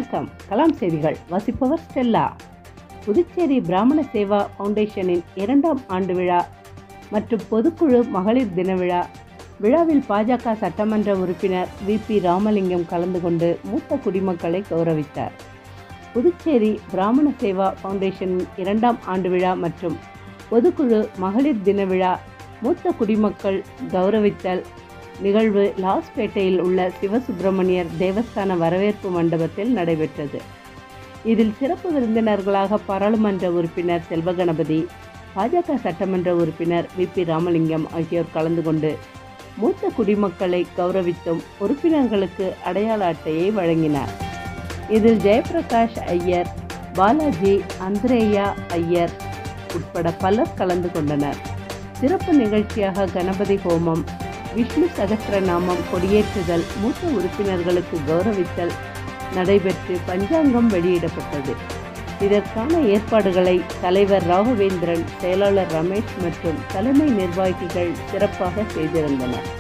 வணக்கம் கலாம் செய்திகள் வாசிப்பவர் ஸ்டெல்லா புதுச்சேரி பிராமண சேவா ஃபவுண்டேஷனின் இரண்டாம் ஆண்டு விழா மற்றும் பொதுக்குழு மகளிர் தின விழா விழாவில் பாஜக சட்டமன்ற உறுப்பினர் வி பி ராமலிங்கம் கலந்து கொண்டு மூத்த குடிமக்களை கௌரவித்தார் புதுச்சேரி பிராமண சேவா ஃபவுண்டேஷனின் இரண்டாம் ஆண்டு விழா மற்றும் பொதுக்குழு மகளிர் தின விழா மூத்த குடிமக்கள் கௌரவித்தல் நிகழ்வு லாஸ்பேட்டையில் உள்ள சிவசுப்பிரமணியர் தேவஸ்தான வரவேற்பு மண்டபத்தில் நடைபெற்றது இதில் சிறப்பு விருந்தினர்களாக பாராளுமன்ற உறுப்பினர் செல்வகணபதி பாஜக சட்டமன்ற உறுப்பினர் வி பி ராமலிங்கம் ஆகியோர் கலந்து கொண்டு மூத்த குடிமக்களை கௌரவித்தும் உறுப்பினர்களுக்கு அடையாள அட்டையை வழங்கினார் இதில் ஜெயபிரகாஷ் ஐயர் பாலாஜி அந்திரேயா ஐயர் உட்பட பலர் கலந்து கொண்டனர் சிறப்பு நிகழ்ச்சியாக கணபதி ஹோமம் விஷ்ணு சகஸ்ரநாமம் கொடியேற்றுதல் மூத்த உறுப்பினர்களுக்கு கௌரவித்தல் நடைபெற்று பஞ்சாங்கம் வெளியிடப்பட்டது இதற்கான ஏற்பாடுகளை தலைவர் ராகவேந்திரன் செயலாளர் ரமேஷ் மற்றும் தலைமை நிர்வாகிகள் சிறப்பாக செய்திருந்தனர்